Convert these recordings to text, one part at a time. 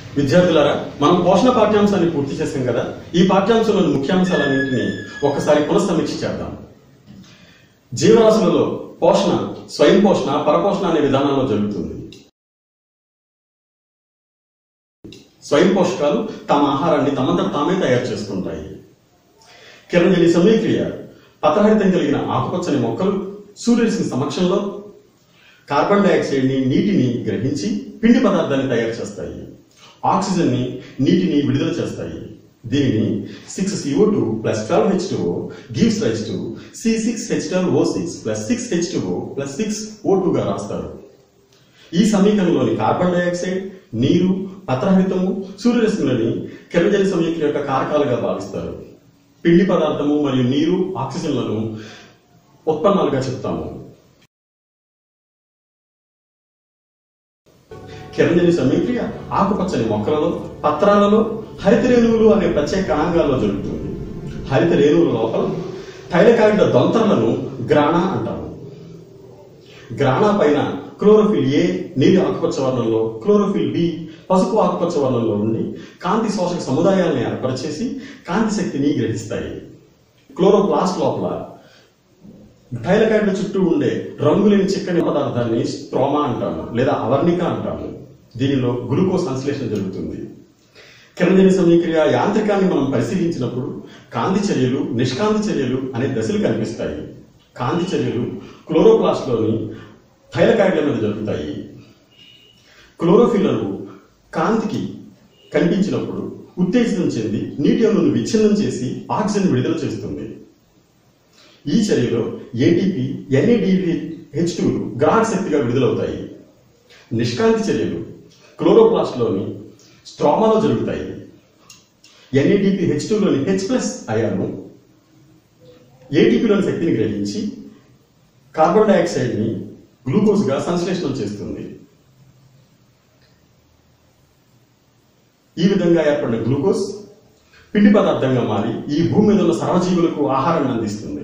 విద్యార్థులారా మనం పోషణ పాఠ్యాంశాన్ని పూర్తి చేసాం కదా ఈ పాఠ్యాంశంలోని ముఖ్యాంశాలన్నింటినీ ఒకసారి పునఃసమీక్ష చేద్దాం జీవరాశులలో పోషణ స్వయం పోషణ పరపోషణ అనే విధానంలో జరుగుతుంది స్వయం పోషకాలు తమ ఆహారాన్ని తమంతట తామే తయారు చేసుకుంటాయి కిరణజని సమీక్రియ పత్రహరితం కలిగిన ఆకుపచ్చని మొక్కలు సూర్యరశ్మి సమక్షంలో కార్బన్ డైఆక్సైడ్ ని నీటిని గ్రహించి పిండి పదార్థాన్ని తయారు చేస్తాయి ఆక్సిజన్ ని నీటిని విడుదల చేస్తాయి దీనిని six CO two plus twelve H two gives rise to C six H twelve O six plus six H two plus six O two గా రాస్తారు ఈ సమీకరణంలోని కార్బన్ డైఆక్సైడ్ నీరు పత్రహరితము సూర్యరశ్మిలని కిరణజని సమీకరణ యొక్క కారకాలుగా భావిస్తారు పిండి పదార్థము మరియు నీరు ఆక్సిజన్లను ఉత్పన్నాలుగా చెప్తాము కిరణజని సమీక్రియ ఆకుపచ్చని మొక్కలలో పత్రాలలో హరిత రేణువులు అనే ప్రత్యేక కణాంగాల్లో జరుగుతుంది హరిత రేణువుల లోపల తైలకాండ దొంతరలను గ్రాణా అంటాము గ్రాణా పైన క్లోరోఫిల్ ఏ నీలి ఆకుపచ్చ వర్ణంలో క్లోరోఫిల్ బి పసుపు ఆకుపచ్చ వర్ణంలో ఉండి కాంతి శోషక సముదాయాలను ఏర్పరిచేసి కాంతి శక్తిని గ్రహిస్తాయి క్లోరోప్లాస్ట్ లోపల తైలకాండ చుట్టూ ఉండే రంగులేని చిక్కని పదార్థాన్ని స్ట్రోమా అంటాము లేదా అవర్ణిక అంటాము దీనిలో గ్లూకోజ్ సంశ్లేషణ జరుగుతుంది కిరణజని సమీక్రియ యాంత్రికాన్ని మనం పరిశీలించినప్పుడు కాంతి చర్యలు నిష్కాంతి చర్యలు అనే దశలు కనిపిస్తాయి కాంతి చర్యలు క్లోరోప్లాస్ట్లోని థైలకాయిడ్ల మీద జరుగుతాయి క్లోరోఫిల్లను కాంతికి కనిపించినప్పుడు ఉత్తేజితం చెంది నీటి అణువును విచ్ఛిన్నం చేసి ఆక్సిజన్ విడుదల చేస్తుంది ఈ చర్యలో ఏటీపీ ఎన్ఏడిపి హెచ్ టూలు గ్రాహక శక్తిగా విడుదలవుతాయి నిష్కాంతి చర్యలు క్లోరోప్లాస్ట్లోని స్ట్రోమాలో జరుగుతాయి ఎన్ఏడిపి హెచ్ టూలోని హెచ్ ప్లస్ అయాను ఏటీపీలోని శక్తిని గ్రహించి కార్బన్ డైఆక్సైడ్ ని గ్లూకోజ్ గా సంశ్లేషణం చేస్తుంది ఈ విధంగా ఏర్పడిన గ్లూకోజ్ పిండి పదార్థంగా మారి ఈ భూమి మీద ఉన్న సర్వజీవులకు ఆహారాన్ని అందిస్తుంది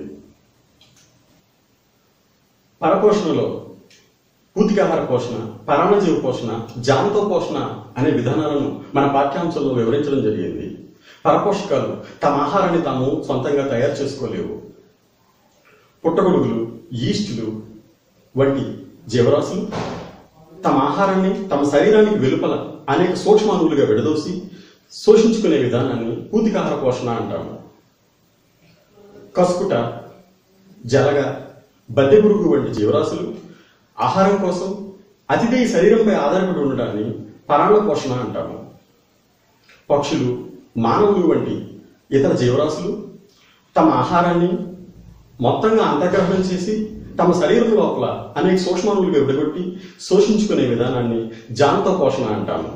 పరపోషణలో పూతికాహార పోషణ పరాణజీవ పోషణ జాంతో పోషణ అనే విధానాలను మన పాఠ్యాంశంలో వివరించడం జరిగింది పరపోషకాలు తమ ఆహారాన్ని తాము సొంతంగా తయారు చేసుకోలేవు పుట్టగొడుగులు ఈస్టులు వంటి జీవరాశులు తమ ఆహారాన్ని తమ శరీరానికి వెలుపల అనేక సూక్ష్మాణువులుగా విడదోసి శోషించుకునే విధానాన్ని పూతికాహార పోషణ అంటాము కసుకుట జలగ బద్దెపురుగు వంటి జీవరాశులు ఆహారం కోసం అతిథేయ శరీరంపై ఆధారపడి ఉండడాన్ని పరాణ పోషణ అంటాము పక్షులు మానవులు వంటి ఇతర జీవరాశులు తమ ఆహారాన్ని మొత్తంగా అంతర్గ్రహణం చేసి తమ శరీరం లోపల అనేక సూక్ష్మాణువులుగా విడగొట్టి శోషించుకునే విధానాన్ని జానతో పోషణ అంటాము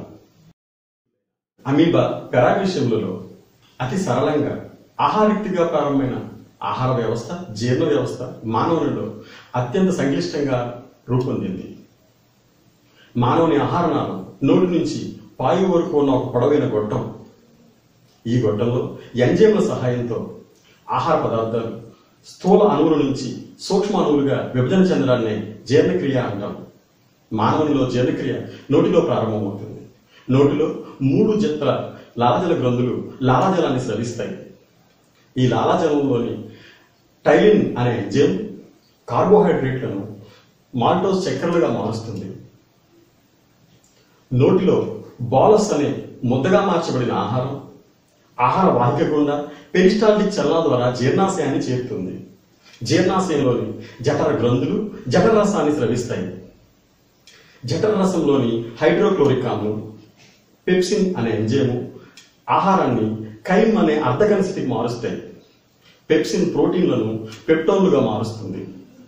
అమీబా పెరాగ్లిషములలో అతి సరళంగా ఆహారయుక్తిగా ప్రారంభమైన ఆహార వ్యవస్థ జీర్ణ వ్యవస్థ మానవునిలో అత్యంత సంక్లిష్టంగా రూపొందింది మానవుని ఆహారనాలు నోటి నుంచి పాయు వరకు ఉన్న ఒక పొడవైన గొట్టం ఈ గొట్టంలో ఎంజైమ్ల సహాయంతో ఆహార పదార్థాలు స్థూల అణువుల నుంచి సూక్ష్మ అణువులుగా విభజన చెందడాన్ని జీర్ణక్రియ అంటాం మానవునిలో జీర్ణక్రియ నోటిలో ప్రారంభమవుతుంది నోటిలో మూడు జత్ర లాలాజల గ్రంథులు లాలాజలాన్ని స్రవిస్తాయి ఈ లాలాజలంలోని టైలిన్ అనే ఎంజైమ్ కార్బోహైడ్రేట్లను మాల్టోస్ చక్కెరలుగా మారుస్తుంది నోటిలో బాలస్ అనే ముద్దగా మార్చబడిన ఆహారం ఆహార వాహిక గుండా పెరిస్టాల్టిక్ చలన ద్వారా జీర్ణాశయాన్ని చేరుతుంది జీర్ణాశయంలోని జఠర గ్రంథులు జఠర రసాన్ని స్రవిస్తాయి జఠర రసంలోని హైడ్రోక్లోరిక్ ఆమ్లం పెప్సిన్ అనే ఎంజైము ఆహారాన్ని కైమ్ అనే అర్ధఘన స్థితికి మారుస్తాయి పెప్సిన్ ప్రోటీన్లను పెప్టోన్లుగా మారుస్తుంది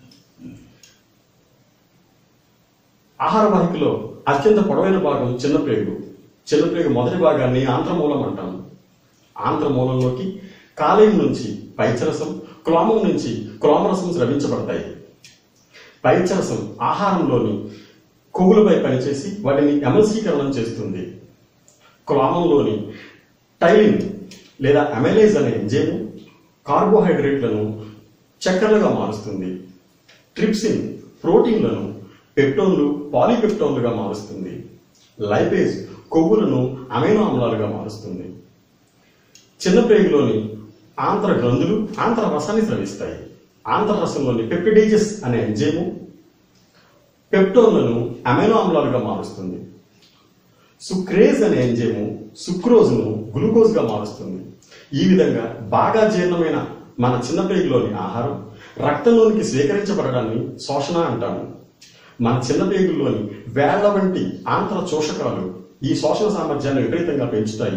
ఆహార వాహికలో అత్యంత పొడవైన భాగం చిన్న ప్రేగు చిన్న ప్రేగు మొదటి భాగాన్ని ఆంత్రమూలం అంటాము ఆంత్రమూలంలోకి కాలేయం నుంచి పైచరసం క్లోమం నుంచి క్లోమరసం స్రవించబడతాయి పైచరసం ఆహారంలోని కొవ్వులపై పనిచేసి వాటిని ఎమల్సీకరణం చేస్తుంది క్లోమంలోని టైలిన్ లేదా అమెలేజ్ అనే ఎంజైము కార్బోహైడ్రేట్లను చక్కెరలుగా మారుస్తుంది ట్రిప్సిన్ ప్రోటీన్లను పెప్టోన్లు పాలీపెప్టోన్లుగా మారుస్తుంది లైపేజ్ కొవ్వులను అమైనో ఆమ్లాలుగా మారుస్తుంది చిన్న ప్రేగులోని ఆంత్ర గ్రంథులు ఆంత్ర రసాన్ని స్రవిస్తాయి ఆంత్ర రసంలోని పెప్టిడేజెస్ అనే ఎంజైము పెప్టోన్లను అమైనో ఆమ్లాలుగా మారుస్తుంది సుక్రేజ్ అనే ఎంజైము సుక్రోజ్ను గ్లూకోజ్గా మారుస్తుంది ఈ విధంగా బాగా జీర్ణమైన మన చిన్న పేగులోని ఆహారం రక్తంలోనికి స్వీకరించబడడాన్ని శోషణ అంటాము మన చిన్న పేగుల్లోని వేళ్ల వంటి ఆంతర చోషకాలు ఈ శోషణ సామర్థ్యాన్ని విపరీతంగా పెంచుతాయి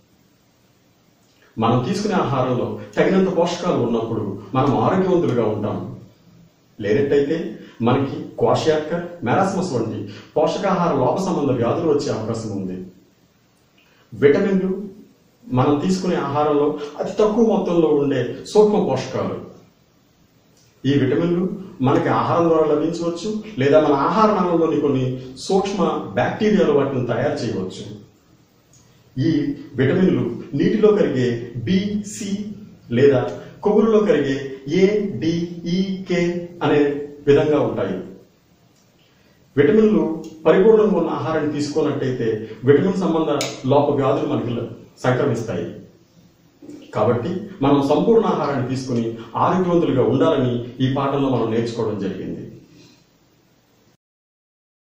మనం తీసుకునే ఆహారంలో తగినంత పోషకాలు ఉన్నప్పుడు మనం ఆరోగ్యవంతులుగా ఉంటాం లేనట్టయితే మనకి క్వాషియాక్కర్ మెరాస్మస్ వంటి పోషకాహార లోప సంబంధ వ్యాధులు వచ్చే అవకాశం ఉంది విటమిన్లు మనం తీసుకునే ఆహారంలో అతి తక్కువ మొత్తంలో ఉండే సూక్ష్మ పోషకాలు ఈ విటమిన్లు మనకి ఆహారం ద్వారా లభించవచ్చు లేదా మన ఆహార నాళంలోని కొన్ని సూక్ష్మ బ్యాక్టీరియాలు వాటిని తయారు చేయవచ్చు ఈ విటమిన్లు నీటిలో కరిగే బి సి లేదా కొవ్వులలో కరిగే ఏ డి ఈ కే అనే విధంగా ఉంటాయి విటమిన్లు పరిపూర్ణంగా ఉన్న ఆహారాన్ని తీసుకున్నట్టయితే విటమిన్ సంబంధ లోప వ్యాధులు మనకి సంక్రమిస్తాయి కాబట్టి మనం సంపూర్ణ ఆహారాన్ని తీసుకుని ఆరోగ్యవంతులుగా ఉండాలని ఈ పాఠంలో మనం నేర్చుకోవడం జరిగింది